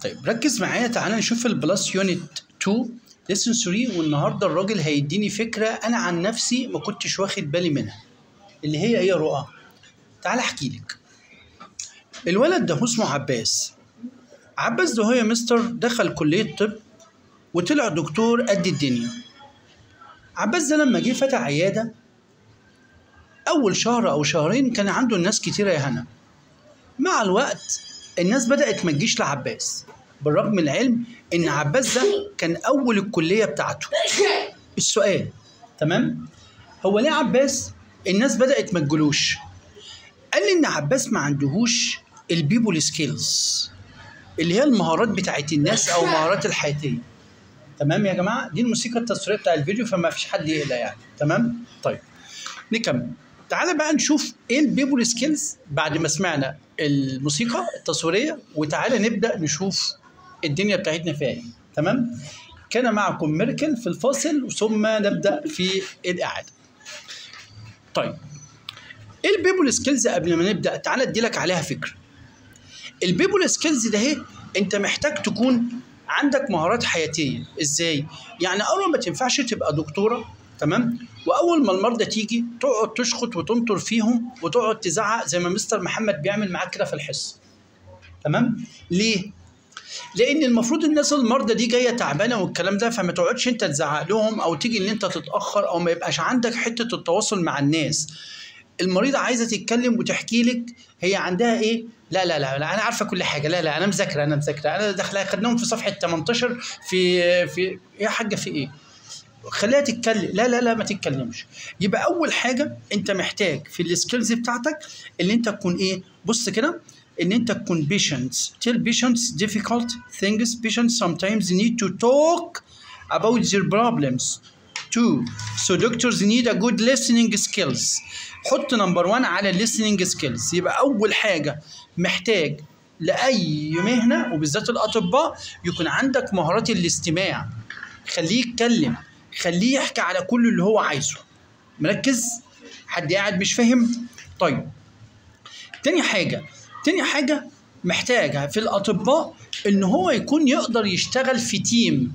طيب ركز معايا تعالى نشوف البلس يونت 2 ليسن 3 والنهارده الراجل هيديني فكره انا عن نفسي ما كنتش واخد بالي منها اللي هي ايه يا رؤى تعالى احكي لك الولد ده اسمه عباس عباس ده هو يا مستر دخل كليه طب وطلع دكتور قد الدنيا عباس ده لما جه فتح عياده اول شهر او شهرين كان عنده الناس كتيره يا هنا مع الوقت الناس بدات ما تجيش لعباس بالرغم من العلم ان عباس ده كان اول الكليه بتاعته السؤال تمام هو ليه عباس الناس بدات ما تجلوش قال لي ان عباس ما عندهوش البيبول سكيلز اللي هي المهارات بتاعت الناس او مهارات الحياتيه تمام يا جماعه دي الموسيقى التصويريه بتاع الفيديو فما فيش حد يقلق يعني تمام طيب نكمل تعالى بقى نشوف ايه البيبول سكيلز بعد ما سمعنا الموسيقى التصويريه وتعالى نبدا نشوف الدنيا بتاعتنا فيها ايه تمام كان معكم ميركل في الفاصل ثم نبدا في الاعاده طيب ايه البيبول سكيلز قبل ما نبدا تعالى اديلك عليها فكره البيبول سكيلز ده اهي انت محتاج تكون عندك مهارات حياتيه ازاي يعني اول ما تنفعش تبقى دكتوره تمام واول ما المرضى تيجي تقعد تشخط وتنطر فيهم وتقعد تزعق زي ما مستر محمد بيعمل معاك كده في الحصه تمام ليه لان المفروض الناس المرضى دي جايه تعبانه والكلام ده فما تقعدش انت تزعق لهم او تيجي ان انت تتاخر او ما يبقاش عندك حته التواصل مع الناس المريضه عايزه تتكلم وتحكي لك هي عندها ايه لا لا لا, لا انا عارفه كل حاجه لا لا انا مذاكره انا مذاكره انا داخله خدناهم في صفحه 18 في في يا حاجه في ايه خليها تتكلم لا لا لا ما تتكلمش يبقى اول حاجه انت محتاج في السكيلز بتاعتك اللي انت تكون ايه بص كده ان انت تكون patients tell patients difficult things patients sometimes need to talk about their problems too so doctors need a good listening skills حط نمبر 1 على listening skills يبقى اول حاجه محتاج لاي مهنه وبالذات الاطباء يكون عندك مهارات الاستماع خليه يتكلم خليه يحكي على كل اللي هو عايزه مركز حد قاعد مش فاهم طيب تاني حاجه تاني حاجه محتاجها في الاطباء ان هو يكون يقدر يشتغل في تيم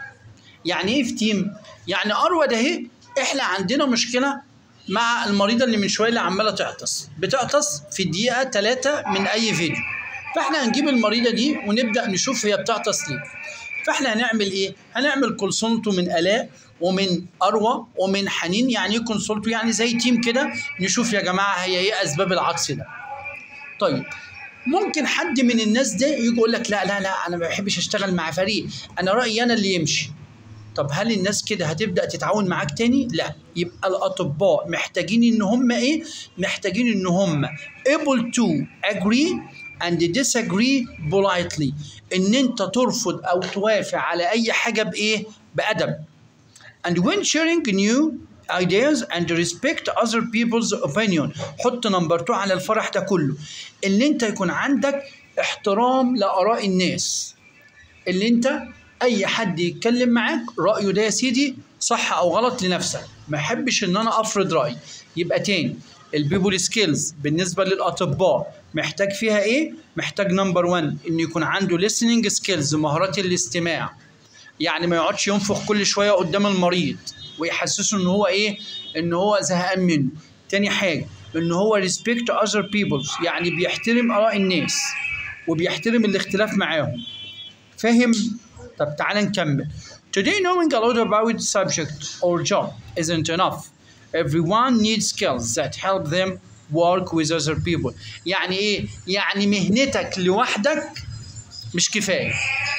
يعني ايه في تيم يعني اروى ده اهي احنا عندنا مشكله مع المريضه اللي من شويه اللي عماله تعطس بتعطس في الدقيقه ثلاثة من اي فيديو فاحنا هنجيب المريضه دي ونبدا نشوف هي بتعطس ليه فاحنا هنعمل ايه هنعمل كونسولتو من الاء ومن اروى ومن حنين يعني ايه كونسولتو يعني زي تيم كده نشوف يا جماعه هي ايه اسباب العطس ده طيب ممكن حد من الناس ده يجي يقول لك لا لا لا انا ما بحبش اشتغل مع فريق انا رايي انا اللي يمشي طب هل الناس كده هتبدا تتعاون معاك تاني لا يبقى الاطباء محتاجين ان هم ايه محتاجين ان هم able to agree and disagree politely ان انت ترفض او توافق على اي حاجه بايه بادب and when sharing new ideas and respect other people's opinion حط نمبر 2 على الفرح ده كله اللي انت يكون عندك احترام لاراء الناس اللي انت اي حد يتكلم معاك رايه ده يا سيدي صح او غلط لنفسك ما احبش ان انا افرض رايي يبقى تاني البيبول سكيلز بالنسبه للاطباء محتاج فيها ايه محتاج نمبر 1 ان يكون عنده listening سكيلز مهارات الاستماع يعني ما يقعدش ينفخ كل شويه قدام المريض ويحسسه ان هو ايه ان هو زهقان منه تاني حاجه ان هو respect other people يعني بيحترم اراء الناس وبيحترم الاختلاف معاهم فاهم طب تعال نكمل Today knowing a lot about subject or job isn't enough. Everyone needs skills that help them work with other people. يعني ايه؟ يعني مهنتك لوحدك مش كفاية.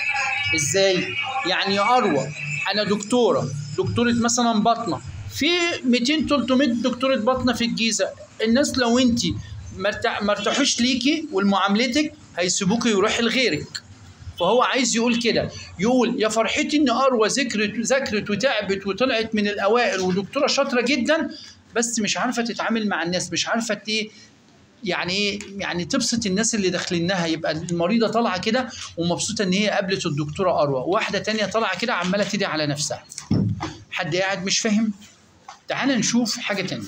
ازاي؟ يعني يا أروى أنا دكتورة دكتورة مثلا بطنة في 200 300 دكتورة بطنة في الجيزة الناس لو انت ما ارتاحوش ليكي ولمعاملتك هيسيبوكي يروح لغيرك فهو عايز يقول كده يقول يا فرحتي ان اروى ذكرت ذاكرت وتعبت وطلعت من الاوائل ودكتوره شاطره جدا بس مش عارفه تتعامل مع الناس مش عارفه ايه يعني ايه يعني تبسط الناس اللي داخلينها يبقى المريضه طالعه كده ومبسوطه ان هي قابلت الدكتوره اروى واحده تانية طالعه كده عماله تدعي على نفسها حد قاعد مش فاهم تعال نشوف حاجه تانية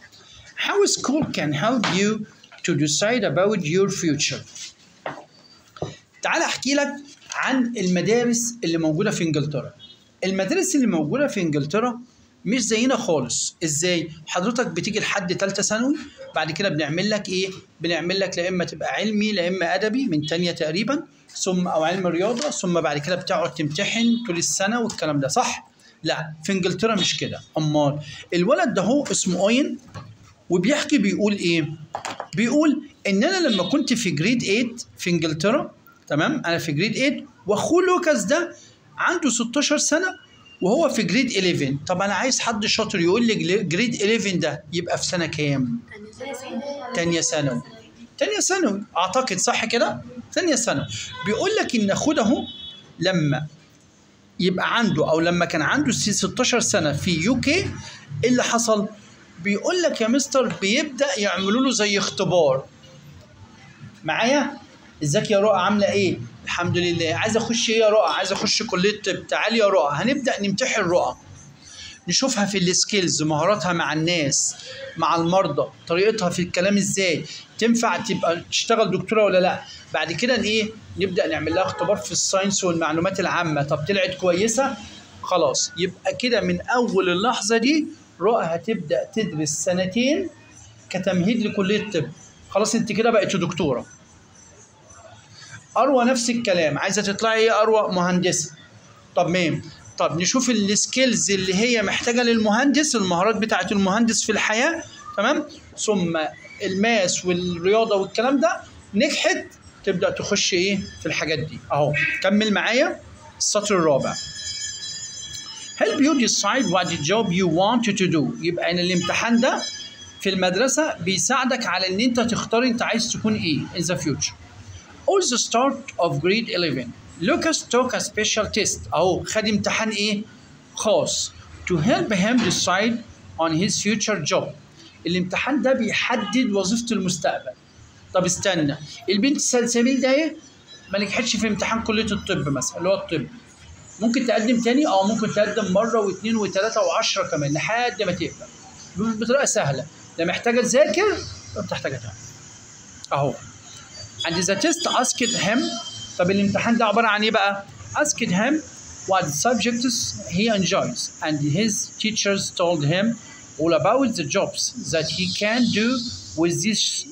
how school can help you to decide about your future تعال احكي لك عن المدارس اللي موجوده في انجلترا المدارس اللي موجوده في انجلترا مش زينا خالص ازاي حضرتك بتيجي لحد ثالثه ثانوي بعد كده بنعمل لك ايه بنعمل لك لا اما تبقى علمي لا اما ادبي من تانية تقريبا ثم او علم رياضه ثم بعد كده بتقعد تمتحن طول السنه والكلام ده صح لا في انجلترا مش كده امال الولد ده هو اسمه اوين وبيحكي بيقول ايه بيقول ان انا لما كنت في جريد 8 في انجلترا تمام انا في جريد 8 واخوه لوكاس ده عنده 16 سنه وهو في جريد 11 طب انا عايز حد شاطر يقول لي جريد 11 ده يبقى في سنه كام تانية ثانوي تانية ثانوي اعتقد صح كده تانية ثانوي بيقول لك ان اخوه ده هو لما يبقى عنده او لما كان عنده 16 سنه في يو كي ايه اللي حصل بيقول لك يا مستر بيبدا يعملوا له زي اختبار معايا ازيك يا رؤى عامله ايه الحمد لله عايز اخش ايه يا رؤى عايز اخش كليه طب تعالي يا رؤى هنبدا نمتحن رؤى نشوفها في السكيلز مهاراتها مع الناس مع المرضى طريقتها في الكلام ازاي تنفع تبقى تشتغل دكتوره ولا لا بعد كده ايه نبدا نعمل لها اختبار في الساينس والمعلومات العامه طب طلعت كويسه خلاص يبقى كده من اول اللحظه دي رؤى هتبدا تدرس سنتين كتمهيد لكليه الطب خلاص انت كده بقيت دكتوره اروى نفس الكلام عايزه تطلعي ايه اروى مهندسه طب مين طب نشوف السكيلز اللي هي محتاجه للمهندس المهارات بتاعه المهندس في الحياه تمام ثم الماس والرياضه والكلام ده نجحت تبدا تخش ايه في الحاجات دي اهو كمل معايا السطر الرابع help you decide what the job you want to do يبقى ان الامتحان ده في المدرسة بيساعدك على ان انت تختار انت عايز تكون ايه in the future. All the start of grade 11 Lucas took a special test اهو خد امتحان ايه خاص to help him decide on his future job. الامتحان ده بيحدد وظيفة المستقبل. طب استنى البنت السلسبيل ده ايه ما نجحتش في امتحان كلية الطب مثلا اللي هو الطب ممكن تقدم تاني اه ممكن تقدم مره واثنين وثلاثه وعشرة كمان لحد ما تقبل بطريقه سهله لا محتاجه تذاكر ولا محتاجه تعمل اهو and the test asked him طب الامتحان ده عباره عن ايه بقى asked him what subjects he enjoys and his teachers told him all about the jobs that he can do with these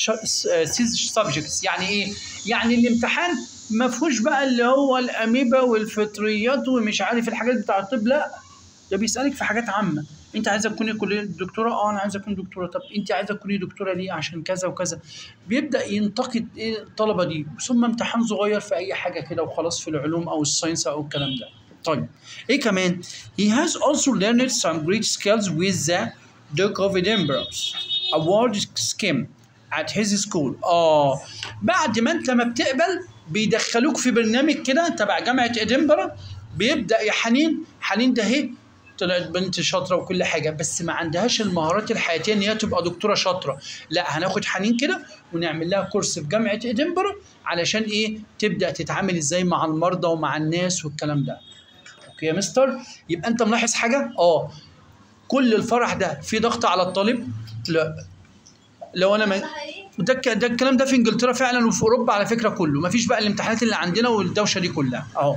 these subjects يعني ايه يعني الامتحان ما فيهوش بقى اللي هو الاميبا والفطريات ومش عارف الحاجات بتاع الطب لا ده بيسالك في حاجات عامه انت عايزه تكوني كليه دكتوره اه انا عايزه اكون دكتوره طب انت عايزه تكوني دكتوره ليه عشان كذا وكذا بيبدا ينتقد ايه الطلبه دي ثم امتحان صغير في اي حاجه كده وخلاص في العلوم او الساينس او الكلام ده طيب ايه كمان he has also learned some great skills with the Duke of Edinburgh's award scheme at his school اه بعد ما انت ما بتقبل بيدخلوك في برنامج كده تبع جامعه ادنبرا بيبدا يا حنين حنين ده اهي طلعت بنت شاطره وكل حاجه بس ما عندهاش المهارات الحياتيه ان هي تبقى دكتوره شاطره لا هناخد حنين كده ونعمل لها كورس في جامعه ادنبرا علشان ايه تبدا تتعامل ازاي مع المرضى ومع الناس والكلام ده اوكي يا مستر يبقى انت ملاحظ حاجه اه كل الفرح ده في ضغط على الطالب لا لو انا ما ده ده الكلام ده في انجلترا فعلا وفي اوروبا على فكره كله ما فيش بقى الامتحانات اللي عندنا والدوشه دي كلها اهو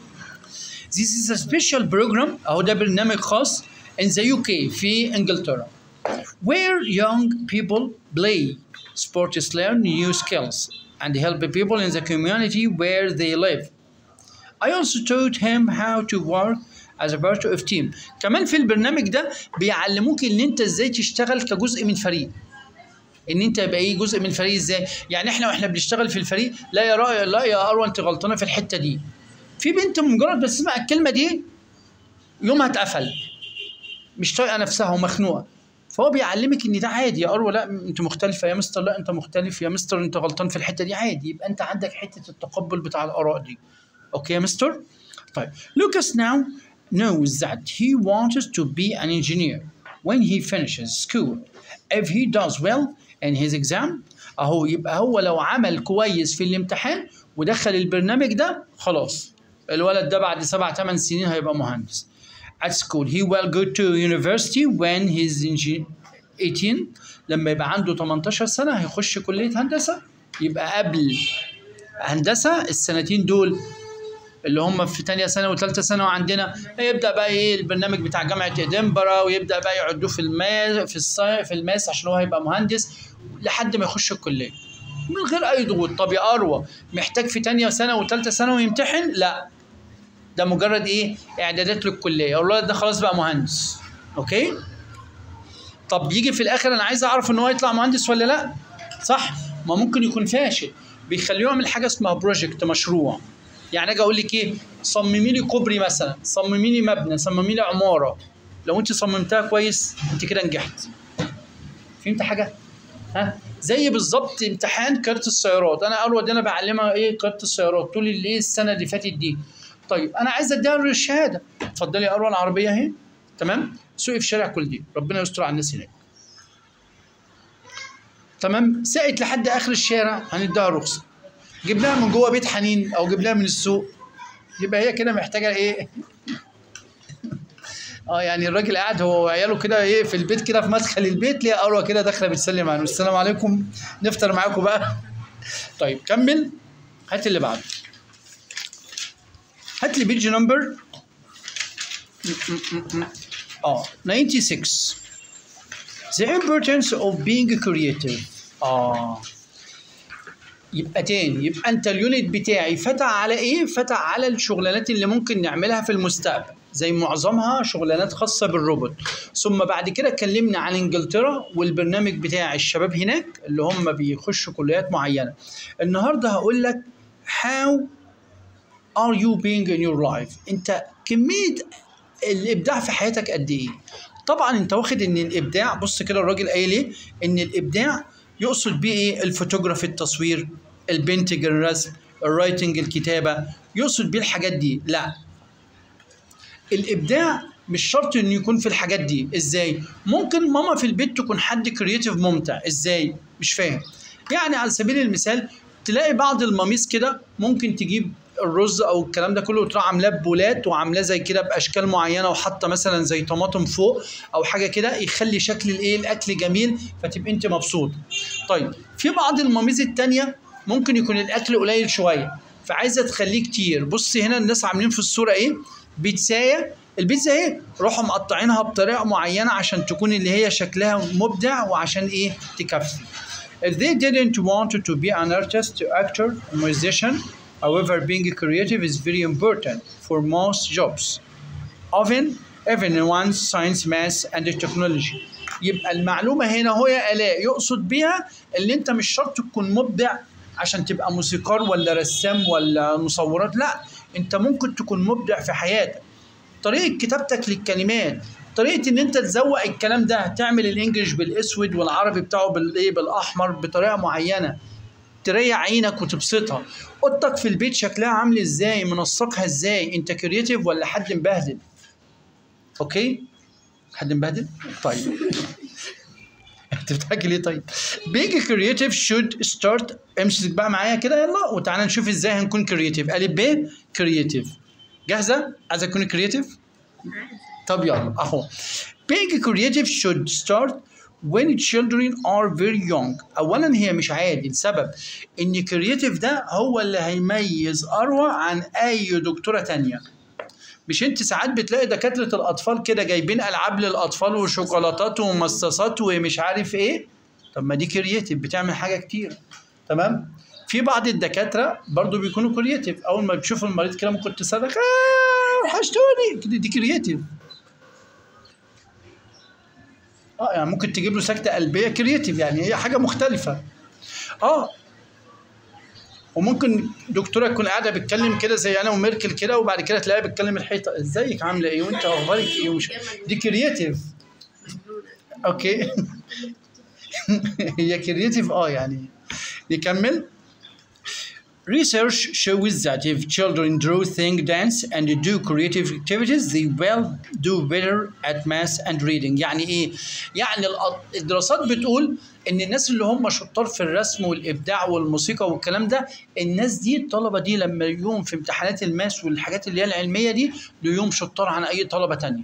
This is a special program اهو ده برنامج خاص in the UK في انجلترا where young people play sports learn new skills and help people in the community where they live I also taught him how to work as a part of team كمان في البرنامج ده بيعلموك ان انت ازاي تشتغل كجزء من فريق ان انت يبقى ايه جزء من الفريق ازاي يعني احنا واحنا بنشتغل في الفريق لا يا رأي لا يا اروى انت غلطانه في الحته دي في بنت مجرد بس تسمع الكلمه دي يومها اتقفل مش طايقه نفسها ومخنوقه فهو بيعلمك ان ده عادي يا اروى لا انت مختلفه يا مستر لا انت مختلف يا مستر انت غلطان في الحته دي عادي يبقى انت عندك حته التقبل بتاع الاراء دي اوكي يا مستر طيب لوكاس now knows that he wants to be an engineer when he finishes school if he does well in his exam اهو يبقى هو لو عمل كويس في الامتحان ودخل البرنامج ده خلاص الولد ده بعد سبع ثمان سنين هيبقى مهندس at school he will go to university when he's 18 لما يبقى عنده 18 سنة هيخش كلية هندسة يبقى قبل هندسه السنتين دول اللي هم في تانية سنة وثالثة سنة وعندنا يبدأ بقى ايه البرنامج بتاع جامعة ادنبرا ويبدأ بقى يعدوه في الماس في الصي في الماس عشان هو هيبقى مهندس لحد ما يخش الكلية من غير أي ضغوط طب يا أروى محتاج في تانية سنة وثالثة سنة ويمتحن؟ لا ده مجرد ايه إعدادات للكلية الولد ده خلاص بقى مهندس أوكي؟ طب يجي في الآخر أنا عايز أعرف إن هو يطلع مهندس ولا لا؟ صح؟ ما ممكن يكون فاشل بيخليه يعمل حاجة اسمها بروجكت مشروع يعني اجي اقول لك ايه صممي لي كوبري مثلا صممي لي مبنى صممي لي عماره لو انت صممتها كويس انت كده نجحت فهمت حاجه ها زي بالظبط امتحان كارت السيارات انا اول ودي انا بعلمها ايه كارت السيارات طول الايه السنه اللي فاتت دي طيب انا عايز اديها له الشهاده اتفضلي يا اروى العربيه اهي تمام سوقي في شارع كل دي ربنا يستر على الناس هناك تمام سقت لحد اخر الشارع هنديها رخصه جبناها من جوه بيت حنين او جبناها من السوق يبقى هي كده محتاجه ايه اه يعني الراجل قاعد هو وعياله كده ايه في البيت كده في مدخل البيت ليه اروى كده داخله بتسلم عليه السلام عليكم نفطر معاكم بقى طيب كمل هات اللي بعده هات لي بيج نمبر اه 96 The importance of being creative اه يبقى تاني يبقى انت اليونت بتاعي فتح على ايه؟ فتح على الشغلانات اللي ممكن نعملها في المستقبل زي معظمها شغلانات خاصة بالروبوت ثم بعد كده اتكلمنا عن انجلترا والبرنامج بتاع الشباب هناك اللي هم بيخشوا كليات معينة النهاردة هقول لك how are you being in your life انت كمية الابداع في حياتك قد ايه طبعا انت واخد ان الابداع بص كده الراجل قايل ايه ان الابداع يقصد بيه ايه الفوتوغرافي التصوير البينتنج الرسم الرايتنج الكتابه يقصد بيه الحاجات دي لا الابداع مش شرط انه يكون في الحاجات دي ازاي ممكن ماما في البيت تكون حد كرييتيف ممتع ازاي مش فاهم يعني على سبيل المثال تلاقي بعض الماميس كده ممكن تجيب الرز او الكلام ده كله وتروح عاملاه ببولات وعاملاه زي كده باشكال معينه وحاطه مثلا زي طماطم فوق او حاجه كده يخلي شكل الايه الاكل جميل فتبقى انت مبسوط طيب في بعض الماميز التانية ممكن يكون الاكل قليل شويه فعايزه تخليه كتير بص هنا الناس عاملين في الصوره ايه بيتزايه البيتزا اهي راحوا مقطعينها بطريقه معينه عشان تكون اللي هي شكلها مبدع وعشان ايه تكفي If they didn't want to be an artist, actor, musician, however, being creative is very important for most jobs. Often, even in one's science, math, and technology. يبقى المعلومة هنا هو يا آلاء يقصد بيها اللي أنت مش شرط تكون مبدع عشان تبقى موسيقار ولا رسام ولا مصورات لا أنت ممكن تكون مبدع في حياتك طريقة كتابتك للكلمات طريقة ان انت تزوق الكلام ده تعمل الانجليش بالاسود والعربي بتاعه بالايه بالاحمر بطريقة معينة تريح عينك وتبسطها اوضتك في البيت شكلها عامل ازاي منسقها ازاي انت كرييتيف ولا حد مبهدل اوكي حد مبهدل طيب انت بتحكي ليه طيب being creative should start امسك بقى معايا كده يلا وتعالى نشوف ازاي هنكون كرييتيف الف ب كرييتيف جاهزه عايزه تكوني كرييتيف طب يلا اهو being creative should start when children are very young اولا هي مش عادي لسبب ان كرييتيف ده هو اللي هيميز اروى عن اي دكتوره تانية مش انت ساعات بتلاقي دكاتره الاطفال كده جايبين العاب للاطفال وشوكولاتات ومصاصات ومش عارف ايه طب ما دي كرييتيف بتعمل حاجه كتير تمام في بعض الدكاتره برضو بيكونوا كرييتيف اول ما بتشوف المريض كده ممكن تصرخ اه وحشتوني كده دي كرييتيف اه يعني ممكن تجيب له سكته قلبيه كرييتيف يعني هي حاجه مختلفه اه وممكن دكتوره تكون قاعده بتتكلم كده زي انا وميركل كده وبعد كده تلاقيها بتكلم الحيطه ازيك عامله ايه وانت اخبارك ايه ومش دي كرييتيف اوكي هي كرييتيف اه يعني نكمل Research shows that if children draw, think, dance, and do creative activities, they will do better at math and reading. يعني إيه؟ يعني الأ- الدراسات بتقول إن الناس اللي هم شطار في الرسم والإبداع والموسيقى والكلام ده، الناس دي الطلبة دي لما يقوم في امتحانات الماس والحاجات اللي هي العلمية دي، ليهم شطار عن أي طلبة تانية.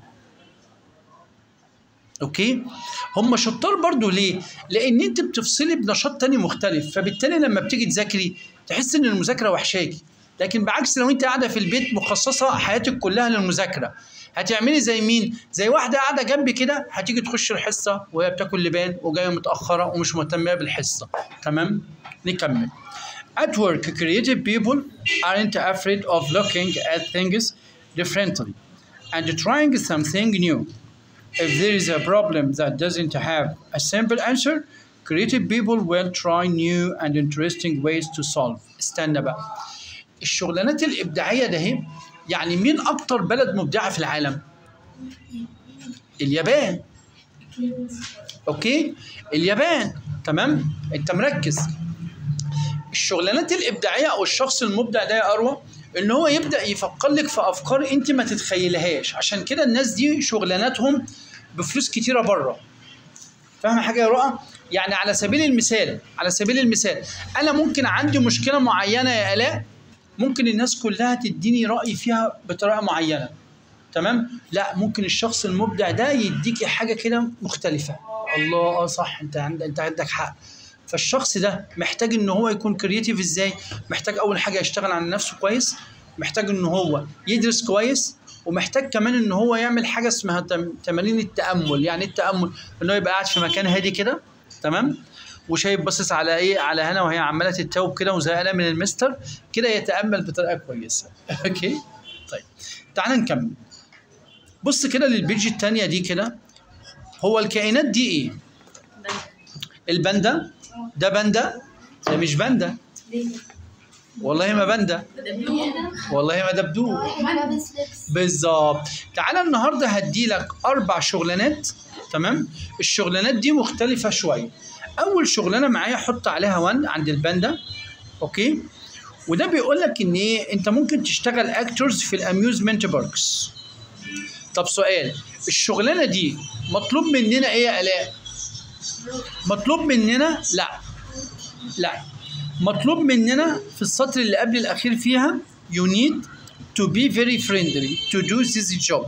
اوكي هم شطار برضو ليه لان انت بتفصلي بنشاط تاني مختلف فبالتالي لما بتيجي تذاكري تحس ان المذاكره وحشاكي لكن بعكس لو انت قاعده في البيت مخصصه حياتك كلها للمذاكره هتعملي زي مين زي واحده قاعده جنبي كده هتيجي تخش الحصه وهي بتاكل لبان وجايه متاخره ومش مهتمه بالحصه تمام نكمل At work, creative people aren't afraid of looking at things differently and trying something new. If there is a problem that doesn't have a simple answer, creative people will try new and interesting ways to solve. استنى بقى. الشغلانات الإبداعية ده هي يعني مين أكتر بلد مبدعة في العالم؟ اليابان. أوكي؟ اليابان تمام؟ أنت مركز. الشغلانات الابداعيه او الشخص المبدع ده يا اروى ان هو يبدا يفكر لك في افكار انت ما تتخيلهاش عشان كده الناس دي شغلاناتهم بفلوس كتيره بره فاهمه حاجه يا رؤى يعني على سبيل المثال على سبيل المثال انا ممكن عندي مشكله معينه يا الاء ممكن الناس كلها تديني راي فيها بطريقه معينه تمام لا ممكن الشخص المبدع ده يديكي حاجه كده مختلفه الله اه صح انت عندك انت عندك حق فالشخص ده محتاج ان هو يكون كرييتيف ازاي محتاج اول حاجه يشتغل على نفسه كويس محتاج ان هو يدرس كويس ومحتاج كمان ان هو يعمل حاجه اسمها تم- تمارين التامل يعني إيه التامل ان هو يبقى قاعد في مكان هادي كده تمام وشايف باصص على ايه على هنا وهي عماله تتوب كده وزهقانه من المستر كده يتامل بطريقه كويسه اوكي طيب تعال نكمل بص كده للبيج التانية دي كده هو الكائنات دي ايه الباندا ده باندا ده مش باندا والله ما باندا والله ما دبدوب لابس لبس بالظبط تعالى النهارده هديلك اربع شغلانات تمام الشغلانات دي مختلفه شويه اول شغلانه معايا حط عليها 1 عند الباندا اوكي وده بيقول لك ان ايه انت ممكن تشتغل اكتورز في الاميوزمنت باركس طب سؤال الشغلانه دي مطلوب مننا ايه يا الاء مطلوب مننا لا لا مطلوب مننا في السطر اللي قبل الاخير فيها you need to be very friendly to do this job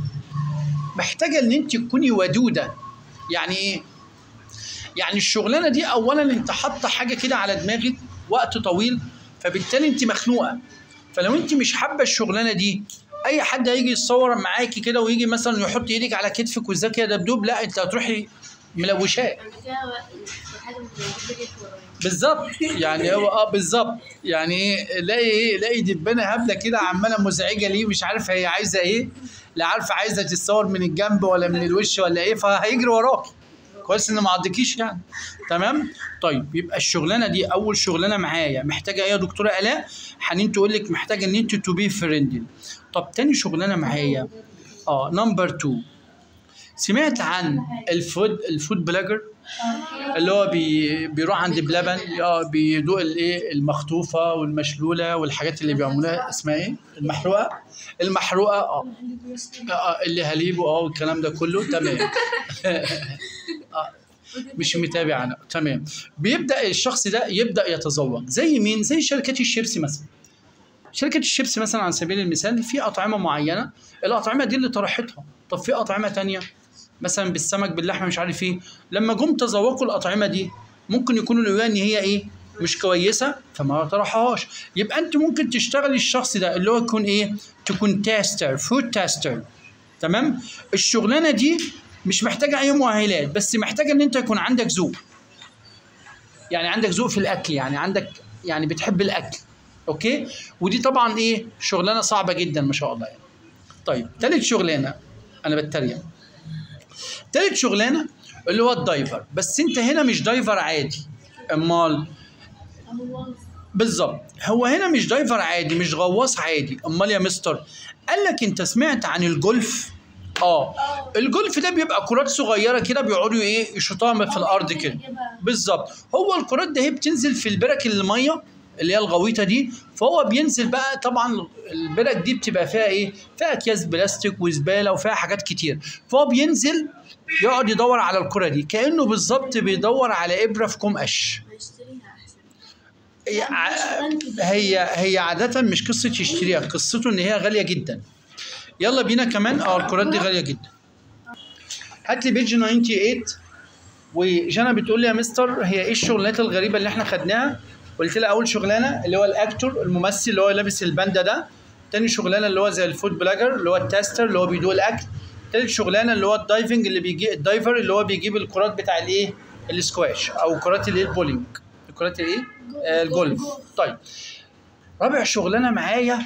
محتاجه ان انت تكوني ودوده يعني ايه يعني الشغلانه دي اولا انت حاطه حاجه كده على دماغك وقت طويل فبالتالي انت مخنوقه فلو انت مش حابه الشغلانه دي اي حد هيجي يتصور معاكي كده ويجي مثلا يحط ايدك على كتفك وازيك يا دبدوب لا انت هتروحي ملوشاه عند كده حاجه موجوده جت ورايا بالظبط يعني هو اه بالظبط يعني ايه لاقي ايه لاقي دبانه هبله كده عماله مزعجه ليه مش عارف هي عايزه ايه لا عارفه عايزه تتصور من الجنب ولا من الوش ولا ايه فهيجري وراكي كويس ان ما عضكيش يعني تمام طيب يبقى الشغلانه دي اول شغلانه معايا محتاجه ايه يا دكتوره الاء حنين تقول لك محتاجه ان انت تو بي فريندلي طب تاني شغلانه معايا اه نمبر 2 سمعت عن الفود الفود بلاجر اللي هو بي بيروح عند بلبن اه بيدوق الايه المخطوفه والمشلوله والحاجات اللي بيعملوها اسمها ايه المحروقه المحروقه اه آه، اللي هليبه اه والكلام ده كله تمام آه، مش متابع انا تمام بيبدا الشخص ده يبدا يتذوق زي مين زي شركه الشيبسي مثلا شركه الشيبسي مثلا على سبيل المثال في اطعمه معينه الاطعمه دي اللي طرحتها طب في اطعمه تانية مثلا بالسمك باللحمه مش عارف ايه لما جم تذوقوا الاطعمه دي ممكن يكونوا لقوها ان هي ايه مش كويسه فما طرحهاش يبقى انت ممكن تشتغلي الشخص ده اللي هو يكون ايه تكون تاستر فود تاستر تمام الشغلانه دي مش محتاجه اي مؤهلات بس محتاجه ان انت يكون عندك ذوق يعني عندك ذوق في الاكل يعني عندك يعني بتحب الاكل اوكي ودي طبعا ايه شغلانه صعبه جدا ما شاء الله يعني طيب تالت شغلانه انا بتريق تالت شغلانه اللي هو الدايفر بس انت هنا مش دايفر عادي امال هو بالظبط هو هنا مش دايفر عادي مش غواص عادي امال يا مستر قال لك انت سمعت عن الجولف اه الجولف ده بيبقى كرات صغيره كده بيقعدوا ايه يشوطوها في الارض كده بالظبط هو الكرات ده هي بتنزل في البرك الميه اللي هي الغويطه دي فهو بينزل بقى طبعا البرك دي بتبقى فيها ايه فيها اكياس بلاستيك وزباله وفيها حاجات كتير فهو بينزل يقعد يدور على الكره دي كانه بالظبط بيدور على ابره في كوم قش هشتريها احسن هي ع- هي هي عادة مش قصة يشتريها قصته إن هي غالية جدا يلا بينا كمان اه الكرات دي غالية جدا هات لي بيج 98 وجانا بتقول لي يا مستر هي ايه الشغلانات الغريبة اللي احنا خدناها قلت لها اول شغلانه اللي هو الاكتور الممثل اللي هو لابس الباندا ده تاني شغلانه اللي هو زي الفود بلاجر اللي هو التاستر اللي هو بيدوق الاكل تالت شغلانه اللي هو الدايفنج اللي بيجي الدايفر اللي هو بيجيب الكرات بتاع الايه السكواش او كرات الايه البولينج الكرات الايه آه الجولف طيب رابع شغلانه معايا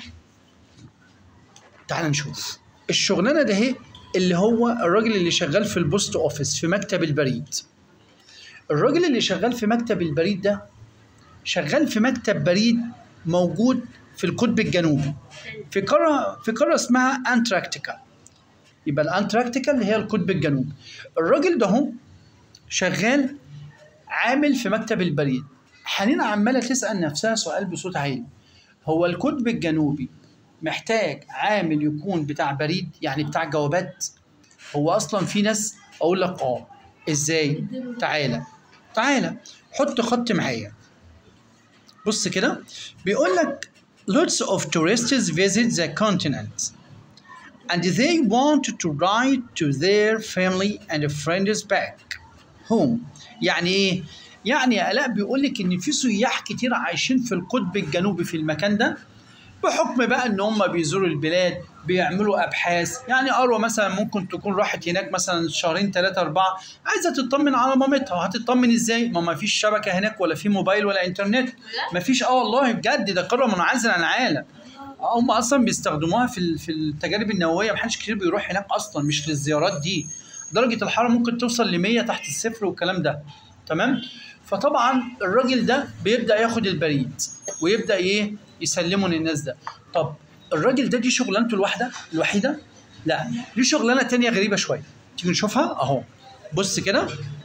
تعال نشوف الشغلانه ده اهي اللي هو الراجل اللي شغال في البوست اوفيس في مكتب البريد الراجل اللي شغال في مكتب البريد ده شغال في مكتب بريد موجود في القطب الجنوبي في قاره في قاره اسمها انتراكتيكا يبقى الانتراكتيكا اللي هي القطب الجنوبي الراجل ده هو شغال عامل في مكتب البريد حنين عماله تسال نفسها سؤال بصوت عالي هو القطب الجنوبي محتاج عامل يكون بتاع بريد يعني بتاع جوابات هو اصلا في ناس اقول لك اه ازاي تعالى تعالى حط خط معايا بص كده بيقول لك lots of tourists visit the continent and they want to write to their family and friends back home يعني ايه يعني يا الاء بيقول لك ان في سياح كتير عايشين في القطب الجنوبي في المكان ده بحكم بقى ان هم بيزوروا البلاد بيعملوا ابحاث يعني اروى مثلا ممكن تكون راحت هناك مثلا شهرين ثلاثه اربعه عايزه تطمن على مامتها هتطمن ازاي ما ما فيش شبكه هناك ولا في موبايل ولا انترنت ما فيش اه والله بجد ده قاره منعزله عن العالم آه، هم اصلا بيستخدموها في ال- في التجارب النوويه محدش كتير بيروح هناك اصلا مش للزيارات دي درجه الحراره ممكن توصل ل 100 تحت الصفر والكلام ده تمام فطبعا الراجل ده بيبدا ياخد البريد ويبدا ايه يسلمه للناس ده طب الراجل ده دي شغلانته الواحده الوحيده لا دي شغلانه تانية غريبه شويه تيجي نشوفها اهو بص كده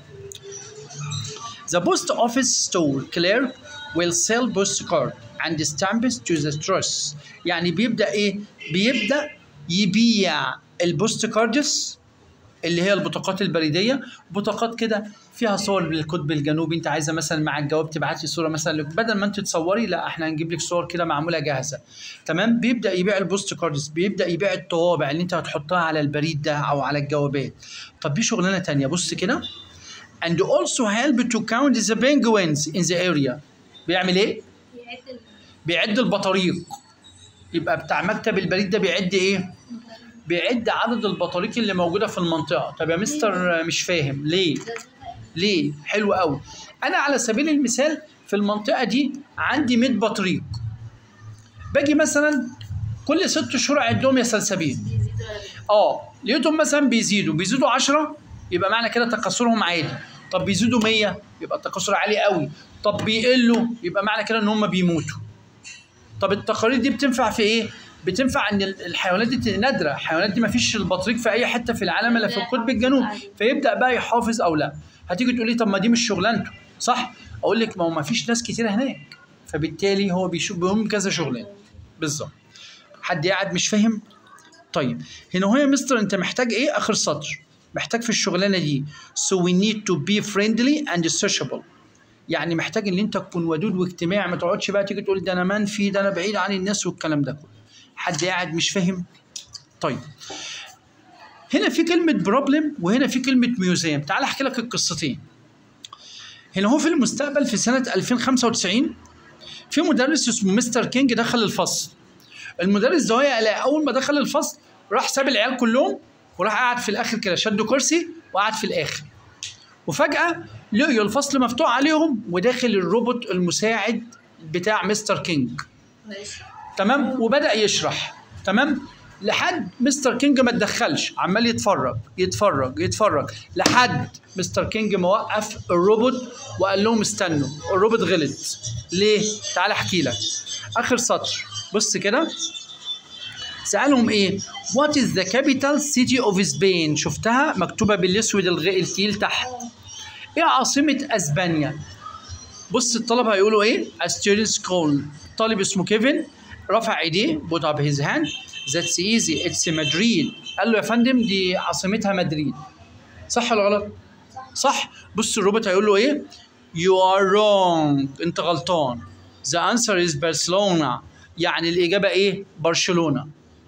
The post office store clerk will sell postcard and stamps to the trust يعني بيبدأ إيه؟ بيبدأ يبيع البوست كاردز اللي هي البطاقات البريدية بطاقات كده فيها صور للقطب الجنوبي انت عايزه مثلا مع الجواب تبعت لي صوره مثلا لك- بدل ما انت تصوري لا احنا هنجيب لك صور كده معموله جاهزه تمام بيبدا يبيع البوست كاردز بيبدا يبيع الطوابع اللي انت هتحطها على البريد ده او على الجوابات طب دي شغلانه تانية بص كده and also help to count the penguins in the area بيعمل ايه؟ يعد ال- بيعد البطاريق يبقى بتاع مكتب البريد ده بيعد ايه؟ بيعد عدد البطاريق اللي موجوده في المنطقه طب يا مستر مش فاهم ليه؟ ليه؟ حلو قوي انا على سبيل المثال في المنطقه دي عندي 100 بطريق باجي مثلا كل ست شهور اعدهم يا سلسبيل بيزيدوا ولا بيقلوا؟ اه لقيتهم مثلا بيزيدوا بيزيدوا 10 يبقى معنى كده تكاثرهم عالي طب بيزيدوا 100 يبقى التكاثر عالي قوي طب بيقلوا يبقى معنى كده ان هم بيموتوا طب التقارير دي بتنفع في ايه بتنفع ان ال- الحيوانات دي نادره الحيوانات دي ما فيش البطريق في اي حته في العالم الا في القطب الجنوبي فيبدا بقى يحافظ او لا هتيجي تقول لي طب ما دي مش شغلانته صح اقول لك ما هو ما فيش ناس كتير هناك فبالتالي هو بيشوف بيهم كذا شغلانه بالظبط حد قاعد مش فاهم طيب هنا هو يا مستر انت محتاج ايه اخر سطر محتاج في الشغلانه دي so we need to be friendly and sociable يعني محتاج ان انت تكون ودود واجتماعي ما تقعدش بقى تيجي تقول ده انا منفي ده انا بعيد عن الناس والكلام ده كله حد قاعد مش فاهم طيب هنا في كلمة بروبلم وهنا في كلمة ميوزيوم تعال احكي لك القصتين هنا هو في المستقبل في سنة 2095 في مدرس اسمه مستر كينج دخل الفصل المدرس ده هي اول ما دخل الفصل راح ساب العيال كلهم وراح قعد في الاخر كده شدوا كرسي وقعد في الاخر وفجاه لقيوا الفصل مفتوح عليهم وداخل الروبوت المساعد بتاع مستر كينج ماشي تمام وبدا يشرح تمام لحد مستر كينج ما اتدخلش عمال يتفرج يتفرج يتفرج لحد مستر كينج ما وقف الروبوت وقال لهم استنوا الروبوت غلط ليه تعال احكي لك اخر سطر بص كده سالهم ايه وات از ذا كابيتال سيتي اوف سبين شفتها مكتوبه بالاسود الغ... التقيل تحت ايه عاصمه اسبانيا بص الطلبه هيقولوا ايه A student's call طالب اسمه كيفن رفع ايديه put up his hand that's easy it's مدريد قال له يا فندم دي عاصمتها مدريد صح ولا غلط صح بص الروبوت هيقول له ايه you are wrong انت غلطان the answer is Barcelona يعني الاجابه ايه برشلونه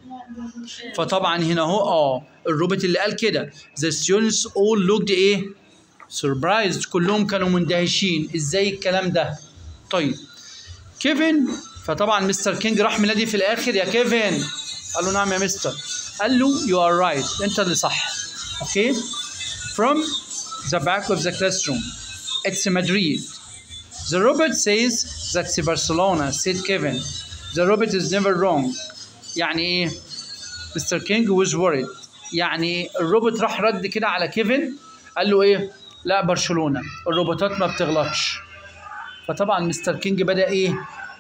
فطبعا هنا اهو اه الروبوت اللي قال كده the students all looked ايه surprised كلهم كانوا مندهشين ازاي الكلام ده طيب كيفن فطبعا مستر كينج راح منادي في الاخر يا كيفن قال له نعم يا مستر قال له يو ار رايت انت اللي صح اوكي from the back of the classroom it's Madrid the robot says that's Barcelona said Kevin the robot is never wrong يعني ايه مستر كينج was worried يعني الروبوت راح رد كده على كيفن قال له ايه لا برشلونة الروبوتات ما بتغلطش فطبعا مستر كينج بدأ ايه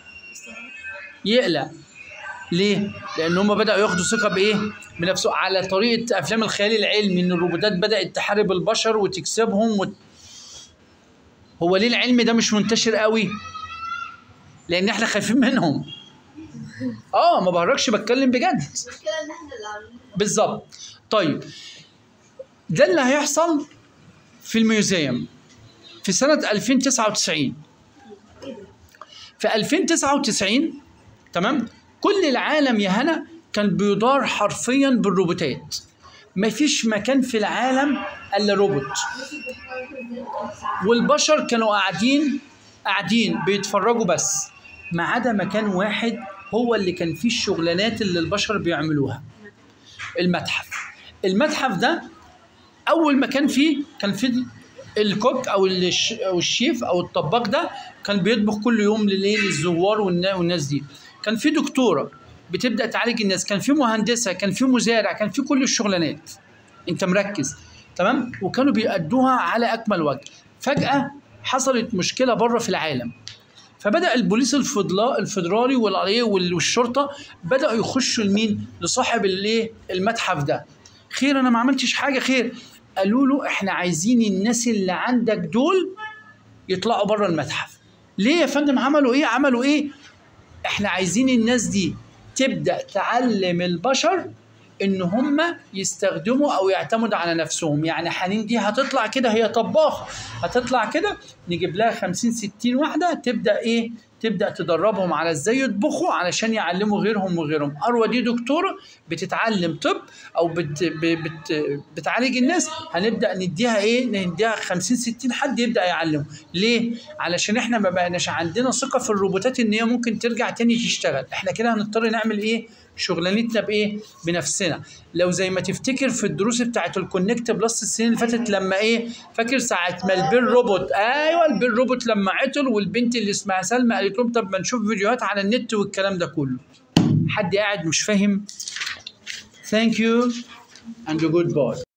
يقلق ليه؟ لأن هم بدأوا ياخدوا ثقة بإيه؟ بنفسه على طريقة أفلام الخيال العلمي إن الروبوتات بدأت تحارب البشر وتكسبهم وت... هو ليه العلم ده مش منتشر قوي؟ لأن إحنا خايفين منهم. آه ما بهرجش بتكلم بجد. المشكله ان احنا اللي عاملين بالظبط. طيب ده اللي هيحصل في الميوزيوم في سنة 2099 في 2099 تمام كل العالم يا هنا كان بيدار حرفيا بالروبوتات مفيش مكان في العالم الا روبوت والبشر كانوا قاعدين قاعدين بيتفرجوا بس ما عدا مكان واحد هو اللي كان فيه الشغلانات اللي البشر بيعملوها المتحف المتحف ده اول مكان فيه كان فيه الكوك او الش- او الشيف او الطباخ ده كان بيطبخ كل يوم لليل للزوار والنا- والناس دي كان في دكتوره بتبدا تعالج الناس كان في مهندسه كان في مزارع كان في كل الشغلانات انت مركز تمام وكانوا بيأدوها على اكمل وجه فجاه حصلت مشكله بره في العالم فبدا البوليس الفضلاء الفدرالي والعليه وال- والشرطه بداوا يخشوا لمين لصاحب الايه المتحف ده خير انا ما عملتش حاجه خير قالوا له احنا عايزين الناس اللي عندك دول يطلعوا بره المتحف ليه يا فندم عملوا ايه عملوا ايه احنا عايزين الناس دي تبدا تعلم البشر ان هم يستخدموا او يعتمدوا على نفسهم يعني حنين دي هتطلع كده هي طباخ هتطلع كده نجيب لها 50 60 واحده تبدا ايه تبدا تدربهم على ازاي يطبخوا علشان يعلموا غيرهم وغيرهم اروى دي دكتوره بتتعلم طب او بت ب- بت بتعالج الناس هنبدا نديها ايه نديها 50 60 حد يبدا يعلمه ليه علشان احنا ما بقناش عندنا ثقه في الروبوتات ان هي ممكن ترجع تاني تشتغل احنا كده هنضطر نعمل ايه شغلانتنا بايه بنفسنا لو زي ما تفتكر في الدروس بتاعت الكونكت بلس السنين اللي فاتت لما ايه فاكر ساعه ما البير روبوت ايوه البير روبوت لما عطل والبنت اللي اسمها سلمى قالت لهم طب ما نشوف فيديوهات على النت والكلام ده كله حد قاعد مش فاهم ثانك يو and goodbye